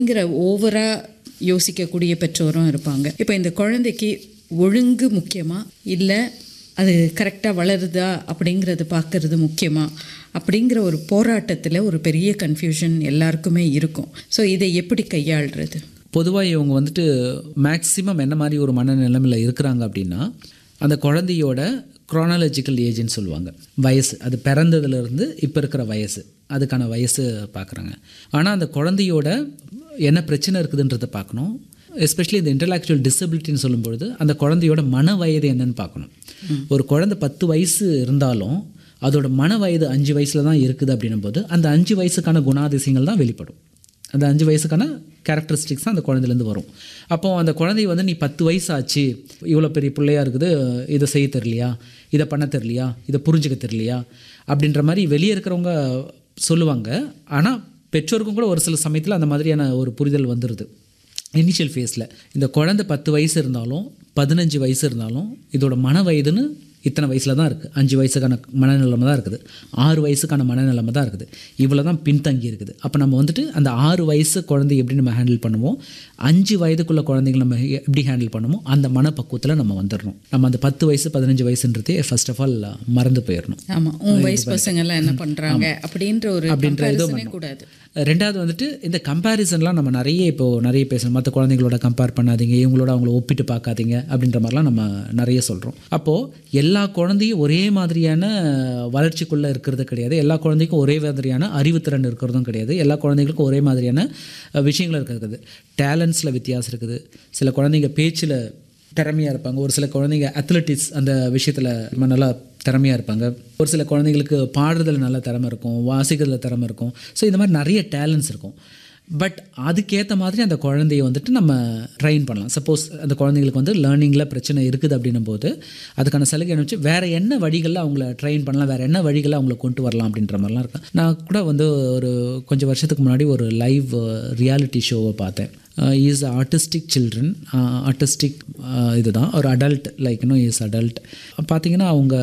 ங்கிற ஓவராக யோசிக்கக்கூடிய பெற்றோரும் இருப்பாங்க இப்போ இந்த குழந்தைக்கு ஒழுங்கு முக்கியமா இல்லை அது கரெக்டாக வளருதா அப்படிங்கிறது பார்க்கறது முக்கியமா அப்படிங்கிற ஒரு போராட்டத்தில் ஒரு பெரிய கன்ஃபியூஷன் எல்லாருக்குமே இருக்கும் ஸோ இதை எப்படி கையாளுறது பொதுவாக இவங்க வந்துட்டு மேக்ஸிமம் என்ன மாதிரி ஒரு மனநிலைமையில் இருக்கிறாங்க அப்படின்னா அந்த குழந்தையோட குரோனாலஜிக்கல் ஏஜ்னு சொல்லுவாங்க வயசு அது பிறந்ததுலேருந்து இப்போ இருக்கிற வயசு அதுக்கான வயசு பார்க்குறாங்க ஆனால் அந்த குழந்தையோட என்ன பிரச்சனை இருக்குதுன்றதை பார்க்கணும் எஸ்பெஷலி இந்த இன்டலாக்சுவல் டிசபிலிட்டின்னு சொல்லும்பொழுது அந்த குழந்தையோட மன வயது என்னன்னு பார்க்கணும் ஒரு குழந்தை பத்து வயசு இருந்தாலும் அதோட மன வயது அஞ்சு வயசில் தான் இருக்குது அப்படின்னும் போது அந்த அஞ்சு வயசுக்கான குணாதிசயங்கள் தான் வெளிப்படும் அந்த அஞ்சு வயசுக்கான கேரக்டரிஸ்டிக்ஸ் தான் அந்த குழந்தைலேருந்து வரும் அப்போ அந்த குழந்தை வந்து நீ பத்து வயசு ஆச்சு இவ்வளோ பெரிய பிள்ளையா இருக்குது இதை செய்ய தெரியலையா இதை பண்ண தெரியலையா இதை புரிஞ்சுக்க தெரியலையா அப்படின்ற மாதிரி வெளியே இருக்கிறவங்க சொல்லுவாங்க ஆனால் பெற்றோருக்கும் கூட ஒரு சில சமயத்தில் அந்த மாதிரியான ஒரு புரிதல் வந்துடுது இனிஷியல் ஃபேஸில் இந்த குழந்தை பத்து வயசு இருந்தாலும் பதினஞ்சு வயசு இருந்தாலும் இதோட மன வயதுன்னு இத்தனை வயசில் தான் இருக்குது அஞ்சு வயசுக்கான மனநிலைமை தான் இருக்குது ஆறு வயசுக்கான மனநிலைமை தான் இருக்குது இவ்வளோ தான் பின்தங்கி இருக்குது அப்போ நம்ம வந்துட்டு அந்த ஆறு வயசு குழந்தை எப்படி நம்ம ஹேண்டில் பண்ணுவோம் அஞ்சு வயதுக்குள்ள குழந்தைங்களை நம்ம எப்படி ஹேண்டில் பண்ணுமோ அந்த மனப்பக்குவத்தில் நம்ம வந்துடணும் நம்ம அந்த பத்து வயசு பதினஞ்சு வயசுன்றதே ஃபர்ஸ்ட் ஆஃப் ஆல் மறந்து போயிடணும் ஆமாம் உன் வயசு பசங்கள்லாம் என்ன பண்ணுறாங்க அப்படின்ற ஒரு கம்பேரிசனே கூடாது ரெண்டாவது வந்துட்டு இந்த கம்பேரிசன்லாம் நம்ம நிறைய இப்போது நிறைய பேசணும் மற்ற குழந்தைங்களோட கம்பேர் பண்ணாதீங்க இவங்களோட அவங்கள ஒப்பிட்டு பார்க்காதீங்க அப்படின்ற மாதிரிலாம் நம்ம நிறைய சொல்கிறோம் அப்போது எல்லா குழந்தையும் ஒரே மாதிரியான வளர்ச்சிக்குள்ளே இருக்கிறது கிடையாது எல்லா குழந்தைக்கும் ஒரே மாதிரியான அறிவுத்திறன் இருக்கிறதும் கிடையாது எல்லா குழந்தைங்களுக்கும் ஒரே மாதிரியான அஹ், விஷயங்கள் இருக்கிறது டேலண்ட்ஸில் வித்தியாசம் இருக்குது சில குழந்தைங்க பேச்சில் திறமையாக இருப்பாங்க ஒரு சில குழந்தைங்க அத்லட்டிக்ஸ் அந்த விஷயத்தில் நல்லா திறமையாக இருப்பாங்க ஒரு சில குழந்தைங்களுக்கு பாடுறதுல நல்ல திறமை இருக்கும் வாசிக்கிறதுல திறமை இருக்கும் ஸோ இந்த மாதிரி நிறைய டேலண்ட்ஸ் இருக்கும் பட் அதுக்கேற்ற மாதிரி அந்த குழந்தைய வந்துட்டு நம்ம ட்ரெயின் பண்ணலாம் சப்போஸ் அந்த குழந்தைங்களுக்கு வந்து லேர்னிங்கில் பிரச்சனை இருக்குது அப்படின்னும் போது அதுக்கான சலுகை வச்சு வேறு என்ன வழிகளில் அவங்கள ட்ரெயின் பண்ணலாம் வேறு என்ன வழிகளில் அவங்கள கொண்டு வரலாம் அப்படின்ற மாதிரிலாம் இருக்கும் நான் கூட வந்து ஒரு கொஞ்சம் வருஷத்துக்கு முன்னாடி ஒரு லைவ் ரியாலிட்டி ஷோவை பார்த்தேன் இஸ் ஆர்டிஸ்டிக் சில்ட்ரன் ஆர்டிஸ்டிக் இதுதான் ஒரு அடல்ட் லைக் இன்னும் இஸ் அடல்ட் பார்த்தீங்கன்னா அவங்க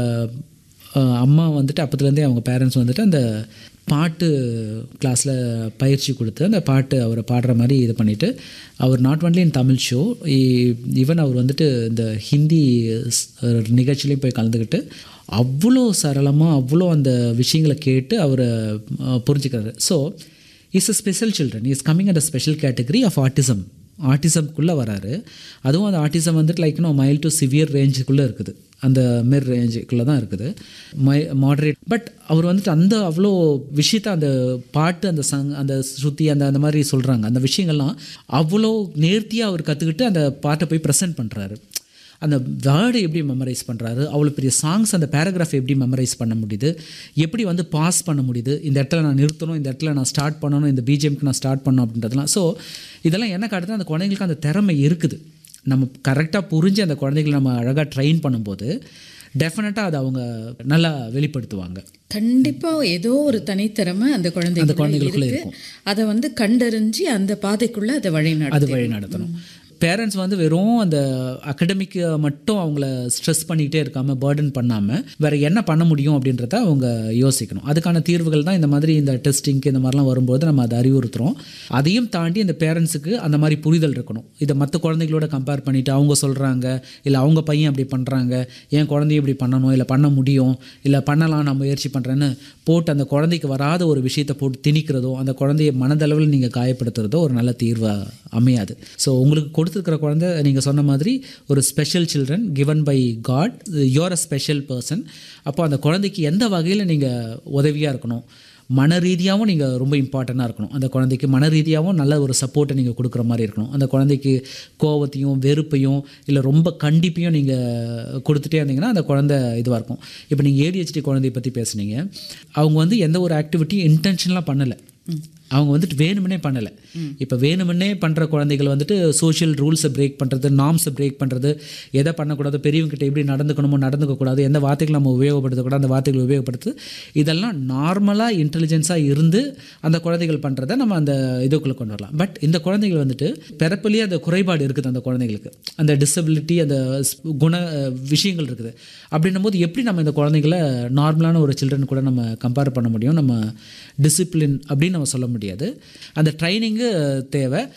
அஹ், அம்மா வந்துட்டு அப்பத்துலேருந்தே அவங்க பேரண்ட்ஸ் வந்துட்டு அந்த பாட்டு கிளாஸில் பயிற்சி கொடுத்து அந்த பாட்டு அவரை பாடுற மாதிரி இது பண்ணிவிட்டு அவர் not only in Tamil show even அவர் வந்துட்டு இந்த ஹிந்தி ஸ்- நிகழ்ச்சியிலையும் போய் கலந்துக்கிட்டு அவ்வளோ சரளமாக அவ்வளோ அந்த விஷயங்களை கேட்டு அவரை அஹ், புரிஞ்சுக்கிறாரு so is a special children is coming at a special category of autism ஆட்டிசம்குள்ளே வராரு அதுவும் அந்த ஆட்டிசம் வந்துட்டு like no mild to severe ரேஞ்சுக்குள்ளே இருக்குது அந்த மிர் ரேஞ்சுக்குள்ளே தான் இருக்குது மை மாடரேட் பட் அவர் வந்துட்டு அந்த அவ்வளோ விஷயத்த அந்த பாட்டு அந்த சங் அந்த ஸ்ருதி அந்த அந்த மாதிரி சொல்கிறாங்க அந்த விஷயங்கள்லாம் அவ்வளோ நேர்த்தியாக அவர் கற்றுக்கிட்டு அந்த பாட்டை போய் ப்ரெசென்ட் பண்ணுறாரு அந்த வேர்டை எப்படி மெமரைஸ் பண்ணுறாரு அவ்வளோ பெரிய சாங்ஸ் அந்த பேராகிராஃப் எப்படி மெமரைஸ் பண்ண முடியுது எப்படி வந்து பாஸ் பண்ண முடியுது இந்த இடத்துல நான் நிறுத்தணும் இந்த இடத்துல நான் ஸ்டார்ட் பண்ணணும் இந்த பிஜிஎம்க்கு நான் ஸ்டார்ட் பண்ணணும் அப்படின்றதுலாம் ஸோ இதெல்லாம் என்ன காட்டுது அந்த குழந்தைங்களுக்கு அந்த திறமை இருக்குது நம்ம கரெக்டாக புரிஞ்சு அந்த குழந்தைகளை நம்ம அழகாக ட்ரெயின் பண்ணும்போது டெஃபினட்டாக அதை அவங்க நல்லா வெளிப்படுத்துவாங்க கண்டிப்பா ஏதோ ஒரு தனித்திறமை அந்த குழந்தைகளுக்குள்ள இருக்கு அதை வந்து கண்டறிஞ்சு அந்த பாதைக்குள்ள அதை வழி அது வழி நடத்தணும் பேரண்ட்ஸ் வந்து வெறும் அந்த அகடமிக்கு மட்டும் அவங்கள ஸ்ட்ரெஸ் பண்ணிக்கிட்டே இருக்காமல் பேர்டன் பண்ணாமல் வேறு என்ன பண்ண முடியும் அப்படின்றத அவங்க யோசிக்கணும் அதுக்கான தீர்வுகள் தான் இந்த மாதிரி இந்த டெஸ்டிங்க்கு இந்த மாதிரிலாம் வரும்போது நம்ம அதை அறிவுறுத்துறோம் அதையும் தாண்டி அந்த பேரண்ட்ஸுக்கு அந்த மாதிரி புரிதல் இருக்கணும் இதை மற்ற குழந்தைகளோட கம்பேர் பண்ணிவிட்டு அவங்க சொல்கிறாங்க இல்லை அவங்க பையன் அப்படி பண்ணுறாங்க என் குழந்தைய இப்படி பண்ணணும் இல்லை பண்ண முடியும் இல்லை பண்ணலாம் நான் முயற்சி பண்ணுறேன்னு போட்டு அந்த குழந்தைக்கு வராத ஒரு விஷயத்தை போட்டு திணிக்கிறதோ அந்த குழந்தைய மனதளவில் நீங்கள் காயப்படுத்துறதோ ஒரு நல்ல தீர்வாக அமையாது ஸோ உங்களுக்கு கொடுத்துருக்கிற குழந்தை நீங்கள் சொன்ன மாதிரி ஒரு special children given by God you're a special person அப்போ அந்த குழந்தைக்கு எந்த வகையில் நீங்கள் உதவியாக இருக்கணும் மன ரீதியாகவும் நீங்கள் ரொம்ப இம்பார்ட்டண்ட்டாக இருக்கணும் அந்த குழந்தைக்கு மன ரீதியாகவும் நல்ல ஒரு சப்போர்ட்டை நீங்கள் கொடுக்குற மாதிரி இருக்கணும் அந்த குழந்தைக்கு கோவத்தையும் வெறுப்பையும் இல்லை ரொம்ப கண்டிப்பையும் நீங்கள் கொடுத்துட்டே இருந்தீங்கன்னா அந்த குழந்தை இதுவாக இருக்கும் இப்போ நீங்கள் ஏடிஹெச்டி குழந்தைய பற்றி பேசுனீங்க அவங்க வந்து எந்த ஒரு ஆக்டிவிட்டியும் இன்டென்ஷனலாக பண்ணலை அவங்க வந்துட்டு வேணுமுன்னே பண்ணலை இப்போ வேணுமுன்னே பண்ணுற குழந்தைகள் வந்துட்டு சோஷியல் ரூல்ஸை பிரேக் பண்ணுறது நார்ம்ஸை பிரேக் பண்ணுறது எதை பண்ணக்கூடாது பெரியவங்ககிட்ட எப்படி நடந்துக்கணுமோ நடந்துக்கக்கூடாது எந்த வார்த்தைகள் நம்ம உபயோகப்படுத்தக்கூடாது அந்த வார்த்தைகளை உபயோகப்படுத்து இதெல்லாம் நார்மலாக இன்டெலிஜென்ஸாக இருந்து அந்த குழந்தைகள் பண்ணுறதை நம்ம அந்த இதுக்குள்ளே கொண்டு வரலாம் பட் இந்த குழந்தைகள் வந்துட்டு பிறப்பிலேயே அந்த குறைபாடு இருக்குது அந்த குழந்தைங்களுக்கு அந்த டிசபிலிட்டி அந்த ஸ்- குண அஹ், விஷயங்கள் இருக்குது அப்படின்னும் போது எப்படி நம்ம இந்த குழந்தைகளை நார்மலான ஒரு சில்ட்ரன் கூட நம்ம கம்பேர் பண்ண முடியும் நம்ம டிசிப்ளின் அப்படின்னு நம்ம சொல்ல முடியும் முடியாது அந்த ட்ரைனிங்கு தேவை